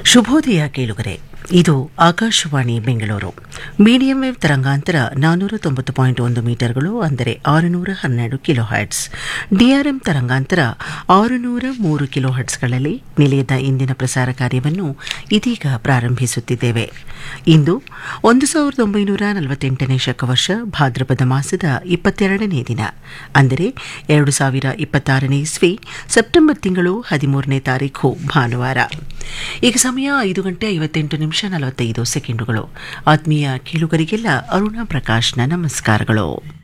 ಶುಭೋದಯ ಕೇಳುಗರೆ ಇದು ಆಕಾಶವಾಣಿ ಬೆಂಗಳೂರು ಮೀಡಿಯಂ ವೇವ್ ತರಂಗಾಂತರ ನಾನ್ನೂರ ತೊಂಬತ್ತು ಪಾಯಿಂಟ್ ಒಂದು ಮೀಟರ್ಗಳು ಅಂದರೆ ಆರುನೂರ ಹನ್ನೆರಡು ಕಿಲೋ ಹರ್ಟ್ಸ್ ಡಿಆರ್ಎಂ ತರಂಗಾಂತರ ಆರುನೂರ ಮೂರು ಕಿಲೋ ಹರ್ಟ್ಸ್ಗಳಲ್ಲಿ ನಿಲಯದ ಇಂದಿನ ಪ್ರಸಾರ ಕಾರ್ಯವನ್ನು ಇದೀಗ ಪ್ರಾರಂಭಿಸುತ್ತಿದ್ದೇವೆ ಇಂದು ಒಂದು ಸಾವಿರದ ಒಂಬೈನೂರ ನಲವತ್ತೆಂಟನೇ ಶಕವರ್ಷ ಭಾದ್ರಪದ ಮಾಸದ ಇಪ್ಪತ್ತೆರಡನೇ ದಿನ ಅಂದರೆ ಎರಡು ಸಾವಿರ ಇಪ್ಪತ್ತಾರನೇ ಇಸ್ವಿ ಸೆಪ್ಟೆಂಬರ್ ತಿಂಗಳು ಹದಿಮೂರನೇ ತಾರೀಖು ಭಾನುವಾರ ಈಗ ಸಮಯ ಐದು ಗಂಟೆ ಐವತ್ತೆಂಟು ನಿಮಿಷ ನಲವತ್ತೈದು ಸೆಕೆಂಡುಗಳು ಆತ್ಮೀಯ ಕೇಳುಗರಿಗೆಲ್ಲ ಅರುಣಾ ಪ್ರಕಾಶ್ನ ನಮಸ್ಕಾರಗಳು